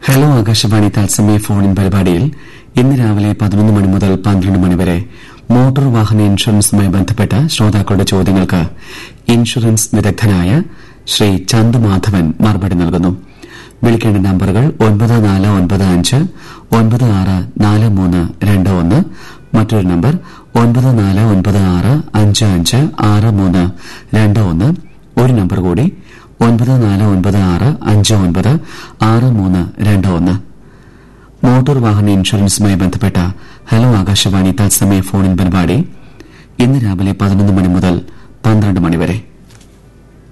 hello Akashvani തത്സമയ ഫോണിൻ പരിപാടിയിൽ ഇന്ന് രാവിലെ പതിനൊന്ന് മണി മുതൽ പന്ത്രണ്ട് മണിവരെ മോട്ടോർ വാഹന ഇൻഷുറൻസുമായി ബന്ധപ്പെട്ട ശ്രോതാക്കളുടെ ചോദ്യങ്ങൾക്ക് ഇൻഷുറൻസ് വിദഗ്ധനായ ശ്രീ ചന്തുമാധവൻ മറുപടി നൽകുന്നു വിളിക്കേണ്ട നമ്പറുകൾ ഒൻപത് നാല് ഒൻപത് അഞ്ച് ഒൻപത് ആറ് നാല് മൂന്ന് രണ്ട് ഒന്ന് മറ്റൊരു നമ്പർ ഒൻപത് നാല് ഒൻപത് ആറ് അഞ്ച് അഞ്ച് ആറ് മൂന്ന് രണ്ട് ഒന്ന് ഒരു നമ്പർ കൂടി ഒൻപത് നാല് ഒൻപത് ആറ് അഞ്ച് ഒൻപത് ആറ് മൂന്ന് രണ്ട് ഒന്ന് മോട്ടോർ വാഹന ഇൻഷുറൻസുമായി ബന്ധപ്പെട്ട ഹലോ ആകാശവാണി തത്സമയ ഫോണിൻ പരിപാടി ഇന്ന് രാവിലെ പതിനൊന്ന് മണി മുതൽ പന്ത്രണ്ട് മണിവരെ